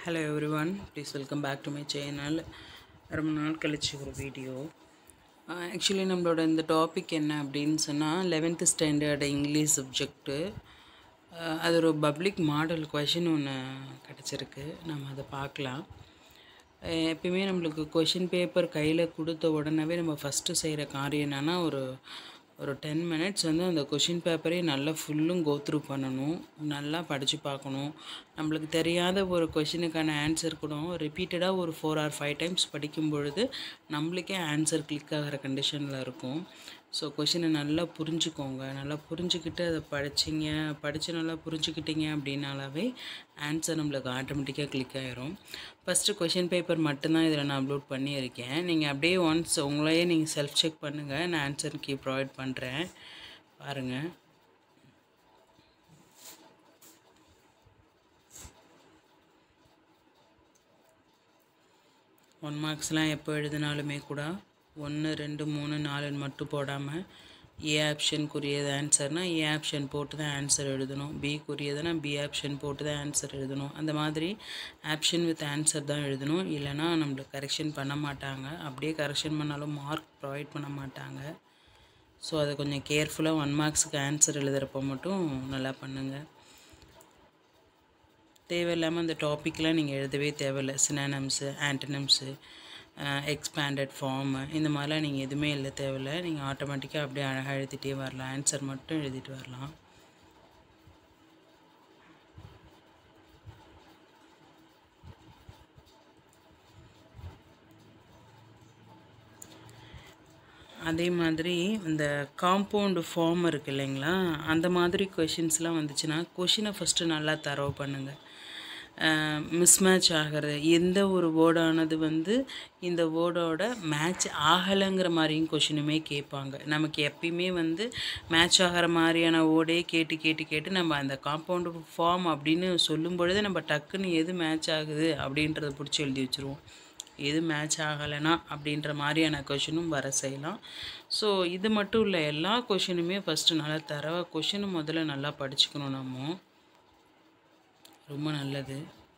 hello everyone please welcome back to my channel ரொம்ப நாள் கழிச்சு ஒரு வீடியோ ஆக்சுவலி நம்மளோட இந்த டாபிக் என்ன அப்படின்னு சொன்னால் லெவன்த்து ஸ்டாண்டர்ட் இங்கிலீஷ் சப்ஜெக்ட்டு அது ஒரு பப்ளிக் மாடல் கொஷின் ஒன்று கிடச்சிருக்கு நம்ம அதை பார்க்கலாம் அஹ் எப்பயுமே நம்மளுக்கு கொஷின் பேப்பர் கையில் கொடுத்த உடனே நம்ம ஃபஸ்ட்டு செய்கிற காரியம் என்னென்னா ஒரு ஒரு டென் மினிட்ஸ் வந்து அந்த கொஷின் பேப்பரே நல்லா ஃபுல்லும் கோத்ரூ பண்ணணும் நல்லா படித்து பார்க்கணும் நம்மளுக்கு தெரியாத ஒரு கொஷினுக்கான ஆன்சர் கூட ரிப்பீட்டடாக ஒரு ஃபோர் ஆர் ஃபைவ் டைம்ஸ் படிக்கும் பொழுது நம்மளுக்கே ஆன்சர் கிளிக் ஆகிற கண்டிஷனில் இருக்கும் ஸோ கொஷினை நல்லா புரிஞ்சுக்கோங்க நல்லா புரிஞ்சுக்கிட்டு அதை படிச்சிங்க படித்து நல்லா புரிஞ்சுக்கிட்டீங்க அப்படின்னாலாவே ஆன்சர் நம்மளுக்கு ஆட்டோமேட்டிக்காக கிளிக் ஆயிரும் ஃபஸ்ட்டு கொஷின் பேப்பர் மட்டும்தான் இதில் நான் அப்லோட் பண்ணியிருக்கேன் நீங்கள் அப்படியே ஒன்ஸ் உங்களையே நீங்கள் செல்ஃப் செக் பண்ணுங்கள் நான் ஆன்சர் கீ ப்ரொவைட் பண்ணுறேன் பாருங்கள் ஒன் மார்க்ஸ்லாம் எப்போ எழுதினாலுமே கூட ஒன்று ரெண்டு மூணு நாலுன்னு மட்டும் போடாமல் ஏ ஆப்ஷனுக்குரியது ஆன்சர்னா ஏ ஆப்ஷன் போட்டு தான் ஆன்சர் எழுதணும் பிக்குரியதுனா பி ஆப்ஷன் போட்டு தான் ஆன்சர் எழுதணும் அந்த மாதிரி ஆப்ஷன் வித் ஆன்சர் தான் எழுதணும் இல்லைனா நம்மளுக்கு கரெக்ஷன் பண்ண மாட்டாங்க அப்படியே கரெக்ஷன் பண்ணாலும் மார்க் ப்ரொவைட் பண்ண மாட்டாங்க ஸோ அதை கொஞ்சம் கேர்ஃபுல்லாக ஒன் மார்க்ஸுக்கு ஆன்சர் எழுதுகிறப்போ மட்டும் நல்லா பண்ணுங்கள் தேவையில்லாமல் அந்த டாப்பிக்லாம் நீங்கள் எழுதவே தேவையில்லை சினானம்ஸு ஆன்டனம்ஸு எக்ஸ்பேண்டட் ஃபார்மு இந்த மாதிரிலாம் நீங்கள் எதுவுமே எழுத தேவையில்லை நீங்கள் ஆட்டோமேட்டிக்காக அப்படியே அழகாக எழுதிட்டே வரலாம் ஆன்சர் மட்டும் எழுதிட்டு வரலாம் அதே மாதிரி இந்த காம்பவுண்டு ஃபார்ம் இருக்கு இல்லைங்களா அந்த மாதிரி கொஷின்ஸ்லாம் வந்துச்சுன்னா கொஷினை ஃபஸ்ட்டு நல்லா தரவு பண்ணுங்கள் மிஸ்மேட்ச் ஆகிறது எந்த ஒரு வேர்டானது வந்து இந்த வேர்டோட மேட்ச் ஆகலைங்கிற மாதிரியும் கொஷினுமே கேட்பாங்க நமக்கு எப்பயுமே வந்து மேட்ச் ஆகிற மாதிரியான வேர்டே கேட்டு கேட்டு கேட்டு நம்ம அந்த காம்பவுண்டு ஃபார்ம் அப்படின்னு சொல்லும் பொழுது நம்ம டக்குன்னு எது மேட்ச் ஆகுது அப்படின்றத பிடிச்சி எழுதி வச்சுருவோம் எது மேட்ச் ஆகலைனா அப்படின்ற மாதிரியான கொஷினும் வர செய்யலாம் ஸோ இது மட்டும் இல்லை எல்லா கொஷினுமே ஃபஸ்ட்டு நல்லா தரவா கொஷினு முதல்ல நல்லா படிச்சுக்கணும் நம்ம ரொம்ப நல்லது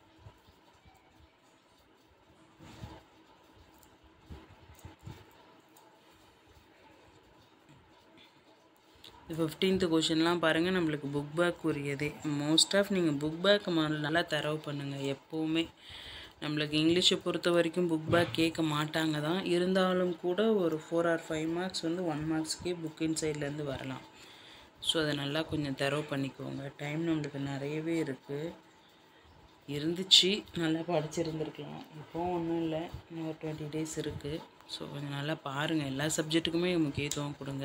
ஃபிஃப்டீன்த்து கொஷின்லாம் பாருங்கள் நம்மளுக்கு புக் பேக் உரியதே மோஸ்ட் ஆஃப் நீங்கள் புக் பேக் நல்லா தரவு பண்ணுங்கள் எப்போவுமே நம்மளுக்கு இங்கிலீஷை பொறுத்த வரைக்கும் புக் பேக் கேட்க மாட்டாங்க தான் இருந்தாலும் கூட ஒரு ஃபோர் ஆர் ஃபைவ் மார்க்ஸ் வந்து ஒன் மார்க்ஸ்க்கே புக் இன்சைட்லேருந்து வரலாம் ஸோ அதை நல்லா கொஞ்சம் தரவு பண்ணிக்கோங்க டைம் நம்மளுக்கு நிறையவே இருக்குது இருந்துச்சு நல்லா படிச்சிருந்துருக்கலாம் இப்போ ஒன்றும் இல்லை இன்னும் ஒரு டுவெண்ட்டி டேஸ் இருக்குது ஸோ கொஞ்சம் நல்லா பாருங்கள் எல்லா சப்ஜெக்ட்டுக்குமே முக்கியத்துவம் கொடுங்க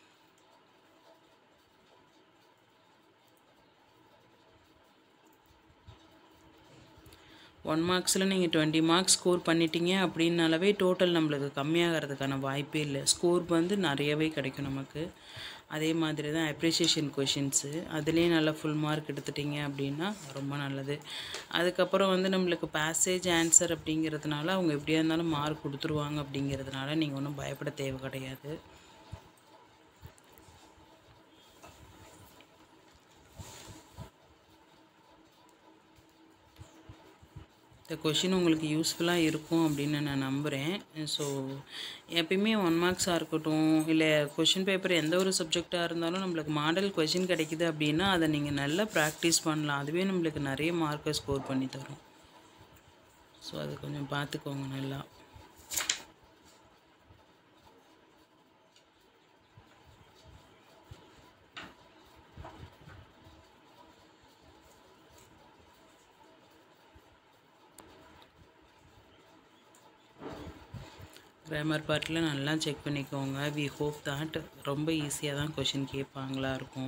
ஒன் மார்க்ஸில் நீங்கள் டுவெண்ட்டி மார்க்ஸ் ஸ்கோர் பண்ணிட்டீங்க அப்படின்னாலவே டோட்டல் நம்மளுக்கு கம்மியாகிறதுக்கான வாய்ப்பே இல்லை ஸ்கோர் வந்து நிறையவே கிடைக்கும் நமக்கு அதே மாதிரி தான் அப்ரிசியேஷன் கொஷின்ஸு அதுலேயும் நல்லா ஃபுல் மார்க் எடுத்துட்டிங்க அப்படின்னா ரொம்ப நல்லது அதுக்கப்புறம் வந்து நம்மளுக்கு பேசேஜ் ஆன்சர் அப்படிங்கிறதுனால அவங்க எப்படியா இருந்தாலும் மார்க் கொடுத்துருவாங்க அப்படிங்கிறதுனால நீங்கள் ஒன்றும் பயப்பட தேவை கிடையாது இந்த கொஷின் உங்களுக்கு யூஸ்ஃபுல்லாக இருக்கும் அப்படின்னு நான் நம்புகிறேன் ஸோ எப்பயுமே ஒன் மார்க்ஸாக இருக்கட்டும் இல்லை கொஷின் பேப்பர் எந்த ஒரு சப்ஜெக்டாக இருந்தாலும் நம்மளுக்கு மாடல் கொஷின் கிடைக்குது அப்படின்னா அதை நீங்கள் நல்லா ப்ராக்டிஸ் பண்ணலாம் அதுவே நம்மளுக்கு நிறைய மார்க்கை ஸ்கோர் பண்ணி தரும் ஸோ அது கொஞ்சம் பார்த்துக்கோங்க நல்லா கிராமர் பார்ட்டில் நல்லா செக் பண்ணிக்கோங்க வி ஹோப் தட் ரொம்ப ஈஸியாக தான் கொஷின் கேட்பாங்களா இருக்கும்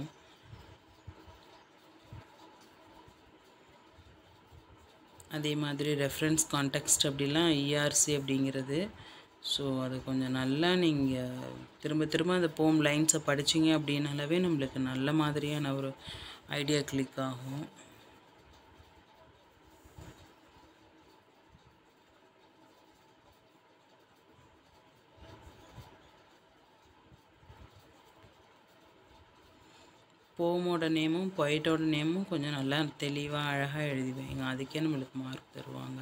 அதே மாதிரி ரெஃபரன்ஸ் கான்டெக்ஸ்ட் அப்படிலாம் இஆர்சி அப்படிங்கிறது ஸோ அது கொஞ்சம் நல்லா நீங்கள் திரும்ப திரும்ப அந்த போம் லைன்ஸை படிச்சிங்க அப்படின்னாலவே நம்மளுக்கு நல்ல மாதிரியான ஒரு ஐடியா கிளிக் ஆகும் போமோட நேமும் பொயிட்டோட நேமும் கொஞ்சம் நல்லா தெளிவாக அழகாக எழுதி வைங்க அதுக்கே நம்மளுக்கு மார்க் தருவாங்க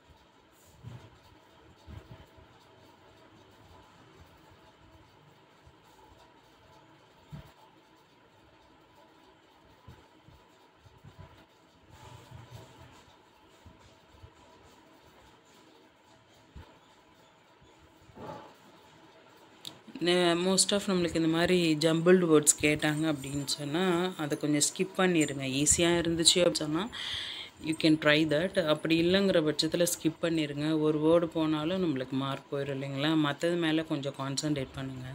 மோஸ்ட் ஆஃப் நம்மளுக்கு இந்த மாதிரி ஜம்பிள்டு வேர்ட்ஸ் கேட்டாங்க அப்படின்னு சொன்னால் அதை கொஞ்சம் ஸ்கிப் பண்ணிடுங்க ஈஸியாக இருந்துச்சு அப்படின்னு சொன்னால் யூ கேன் ட்ரை தட் அப்படி இல்லைங்கிற பட்சத்தில் ஸ்கிப் பண்ணிடுங்க ஒரு வேர்டு போனாலும் நம்மளுக்கு மார்க் போயிடும் இல்லைங்களா மற்றது மேலே கொஞ்சம் கான்சன்ட்ரேட் பண்ணுங்கள்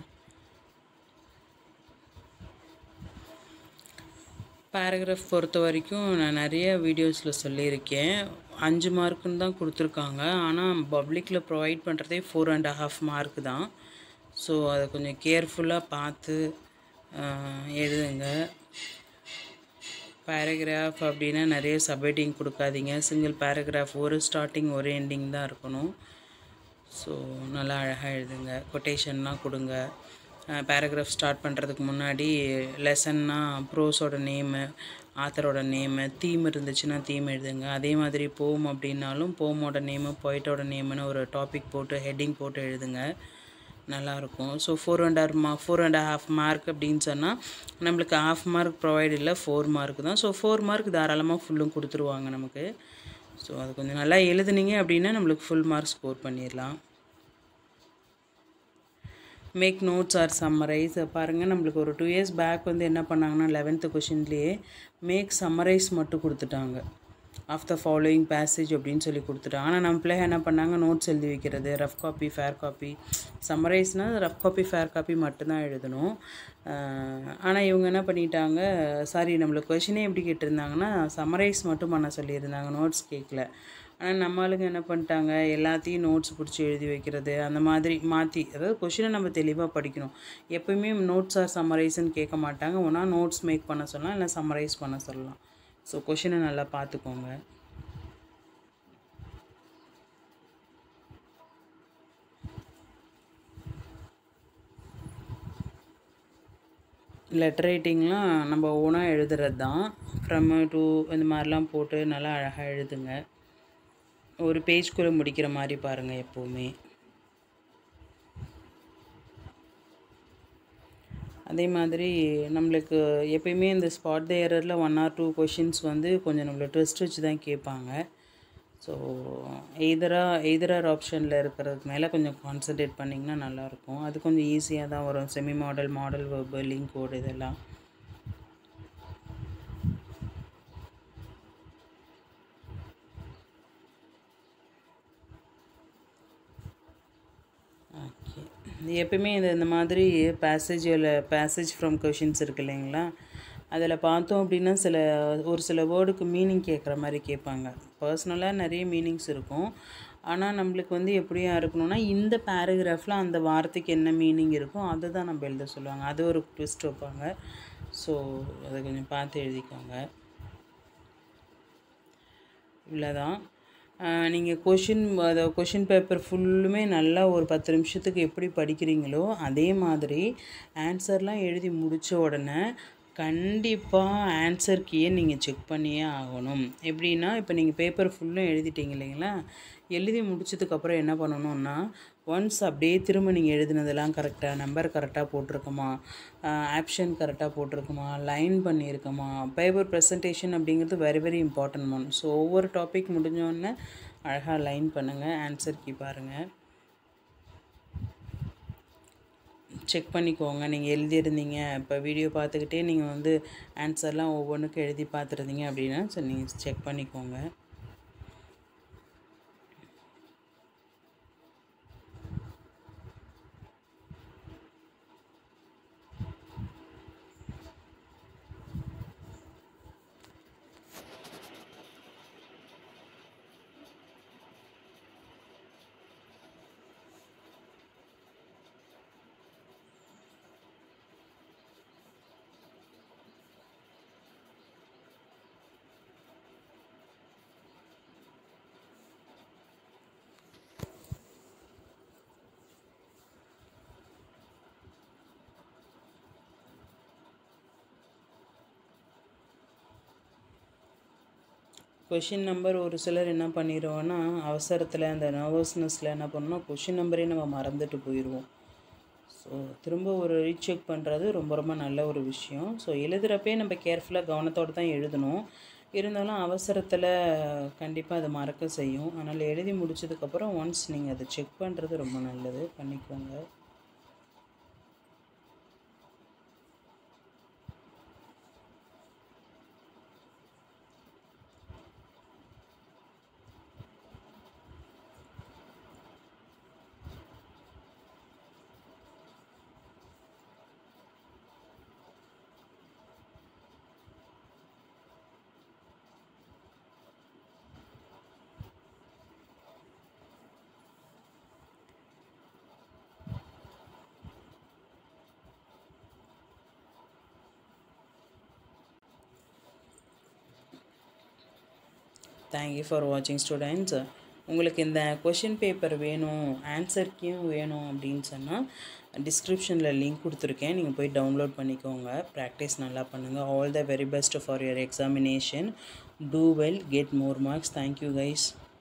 பேராகிராஃப் பொறுத்த வரைக்கும் நான் நிறைய வீடியோஸில் சொல்லியிருக்கேன் அஞ்சு மார்க்குன்னு தான் கொடுத்துருக்காங்க ஆனால் பப்ளிக்கில் ப்ரொவைட் பண்ணுறதே ஃபோர் அண்ட் ஹாஃப் மார்க் தான் ஸோ அதை கொஞ்சம் கேர்ஃபுல்லாக பார்த்து எழுதுங்க பேராகிராஃப் அப்படின்னா நிறைய சப்ஹெட்டிங் கொடுக்காதீங்க சிங்கிள் பேராகிராஃப் ஒரு ஸ்டார்டிங் ஒரு எண்டிங் தான் இருக்கணும் ஸோ நல்லா அழகாக எழுதுங்க கொட்டேஷன்லாம் கொடுங்க பேராகிராஃப் ஸ்டார்ட் பண்ணுறதுக்கு முன்னாடி லெசன்னா ப்ரோஸோட நேமு ஆத்தரோட நேமு தீம் இருந்துச்சுன்னா தீம் எழுதுங்க அதே மாதிரி போம் அப்படின்னாலும் போமோட நேமு பொயிட்டோட நேமுன்னு ஒரு டாபிக் போட்டு ஹெட்டிங் போட்டு எழுதுங்க நல்லாயிருக்கும் ஸோ ஃபோர் அண்ட் ஆர் மா ஃபோர் அண்ட் ஹாஃப் மார்க் அப்படின்னு சொன்னால் நம்மளுக்கு ஹாஃப் மார்க் ப்ரொவைட் இல்லை ஃபோர் மார்க் தான் ஸோ ஃபோர் மார்க் தாராளமாக ஃபுல்லும் கொடுத்துருவாங்க நமக்கு ஸோ அது கொஞ்சம் நல்லா எழுதுனீங்க அப்படின்னா நம்மளுக்கு ஃபுல் மார்க் ஸ்கோர் பண்ணிடலாம் மேக் நோட்ஸ் ஆர் சம்மரைஸ் பாருங்கள் நம்மளுக்கு ஒரு டூ இயர்ஸ் பேக் வந்து என்ன பண்ணாங்கன்னா லெவன்த்து கொஷின்லேயே மேக் சம்மரைஸ் மட்டும் கொடுத்துட்டாங்க ஆஃப் த ஃபாலோயிங் பேசேஜ் அப்படின்னு சொல்லி கொடுத்துட்டாங்க ஆனால் நம்ம பிள்ளை என்ன பண்ணாங்க நோட்ஸ் எழுதி வைக்கிறது ரஃப் காப்பி ஃபேர் காப்பி சம்மரைஸ்னால் ரஃப் காப்பி ஃபேர் காப்பி மட்டும்தான் எழுதணும் ஆனால் இவங்க என்ன பண்ணிட்டாங்க சாரி நம்மளுக்கு கொஷினே எப்படி கேட்டிருந்தாங்கன்னா சம்மரைஸ் மட்டும் பண்ண சொல்லியிருந்தாங்க நோட்ஸ் கேட்கல ஆனால் நம்ம ஆளுங்க என்ன பண்ணிட்டாங்க எல்லாத்தையும் நோட்ஸ் பிடிச்சி எழுதி வைக்கிறது அந்த மாதிரி மாற்றி அதாவது கொஷினை நம்ம தெளிவாக படிக்கணும் எப்போயுமே நோட்ஸ் ஆர் சம்மரைஸ்ன்னு கேட்க மாட்டாங்க ஒன்றா நோட்ஸ் மேக் பண்ண சொல்லலாம் இல்லை சம்மரைஸ் பண்ண சொல்லலாம் ஸோ கொஷினை நல்லா பார்த்துக்கோங்க லெட்டர் ரைட்டிங்லாம் நம்ம ஓனாக எழுதுறது தான் ஃப்ரம் டு இந்த மாதிரிலாம் போட்டு நல்லா அழகாக எழுதுங்க ஒரு பேஜ்குள்ளே முடிக்கிற மாதிரி பாருங்கள் எப்போவுமே அதே மாதிரி நம்மளுக்கு எப்பயுமே இந்த ஸ்பாட் த எரரில் ஒன் ஆர் டூ கொஷின்ஸ் வந்து கொஞ்சம் நம்மளை ட்ரெஸ்ட் வச்சு தான் கேட்பாங்க ஸோ எய்தராக எய்தரார் ஆப்ஷனில் இருக்கிறதுக்கு மேலே கொஞ்சம் கான்சன்ட்ரேட் பண்ணிங்கன்னா நல்லாயிருக்கும் அது கொஞ்சம் ஈஸியாக தான் வரும் semi modal modal verb link கோடு இதெல்லாம் ஓகே இது எப்பயுமே இந்த இந்த மாதிரி பேசேஜில் பேசேஜ் ஃப்ரம் கொஷின்ஸ் இருக்கு இல்லைங்களா அதில் பார்த்தோம் அப்படின்னா சில ஒரு சில வேர்டுக்கு மீனிங் கேட்குற மாதிரி கேட்பாங்க பர்சனலாக நிறைய மீனிங்ஸ் இருக்கும் ஆனால் நம்மளுக்கு வந்து எப்படியா இருக்கணும்னா இந்த பேராகிராஃபில் அந்த வார்த்தைக்கு என்ன மீனிங் இருக்கோ அதை தான் நம்ம எழுத சொல்லுவாங்க அது ஒரு ட்விஸ்ட் வைப்பாங்க ஸோ அதை கொஞ்சம் பார்த்து எழுதிக்கோங்க இவ்வளோதான் நீங்கள் கொஷின் அதை கொஷின் பேப்பர் ஃபுல்லுமே நல்லா ஒரு பத்து நிமிஷத்துக்கு எப்படி படிக்கிறீங்களோ அதே மாதிரி ஆன்சர்லாம் எழுதி முடித்த உடனே கண்டிப்பாக ஆன்சர் கீயை நீங்கள் செக் பண்ணியே ஆகணும் எப்படின்னா இப்போ நீங்கள் பேப்பர் ஃபுல்லும் எழுதிட்டீங்க இல்லைங்களா எழுதி முடிச்சதுக்கப்புறம் என்ன பண்ணணும்னா ஒன்ஸ் அப்படியே திரும்ப நீங்கள் எழுதினதெல்லாம் கரெக்டாக நம்பர் கரெக்டாக போட்டிருக்குமா ஆப்ஷன் கரெக்டாக போட்டிருக்குமா லைன் பண்ணியிருக்குமா பேப்பர் ப்ரெசன்டேஷன் அப்படிங்கிறது very very important one so ஒவ்வொரு டாபிக் முடிஞ்சோடனே அழகாக லைன் பண்ணுங்கள் ஆன்சர் கீ பாருங்கள் செக் பண்ணிக்கோங்க நீங்கள் எழுதியிருந்தீங்க இப்போ வீடியோ பார்த்துக்கிட்டே நீங்கள் வந்து ஆன்சர்லாம் ஒவ்வொன்றுக்கும் எழுதி பார்த்துருந்தீங்க அப்படின்னா ஸோ நீங்கள் செக் பண்ணிக்கோங்க கொஷின் நம்பர் ஒரு சிலர் என்ன பண்ணிடுவோன்னா அவசரத்தில் அந்த நர்வஸ்னஸில் என்ன பண்ணோம் கொஷின் நம்பரே நம்ம மறந்துட்டு போயிடுவோம் ஸோ திரும்ப ஒரு ரீசெக் பண்ணுறது ரொம்ப ரொம்ப நல்ல ஒரு விஷயம் ஸோ எழுதுகிறப்பே நம்ம கேர்ஃபுல்லாக கவனத்தோடு தான் எழுதணும் இருந்தாலும் அவசரத்தில் கண்டிப்பாக அது மறக்க செய்யும் அதனால் எழுதி முடிச்சதுக்கப்புறம் ஒன்ஸ் நீங்கள் அதை செக் பண்ணுறது ரொம்ப நல்லது பண்ணிக்கோங்க தேங்க்யூ ஃபார் வாட்சிங் ஸ்டூடெண்ட்ஸ் உங்களுக்கு இந்த கொஷின் பேப்பர் வேணும் ஆன்சர் கீயும் வேணும் அப்படின்னு சொன்னால் டிஸ்கிரிப்ஷனில் லிங்க் கொடுத்துருக்கேன் நீங்கள் போய் டவுன்லோட் பண்ணிக்கோங்க ப்ராக்டிஸ் நல்லா பண்ணுங்கள் all the very best for your examination do well get more marks thank you guys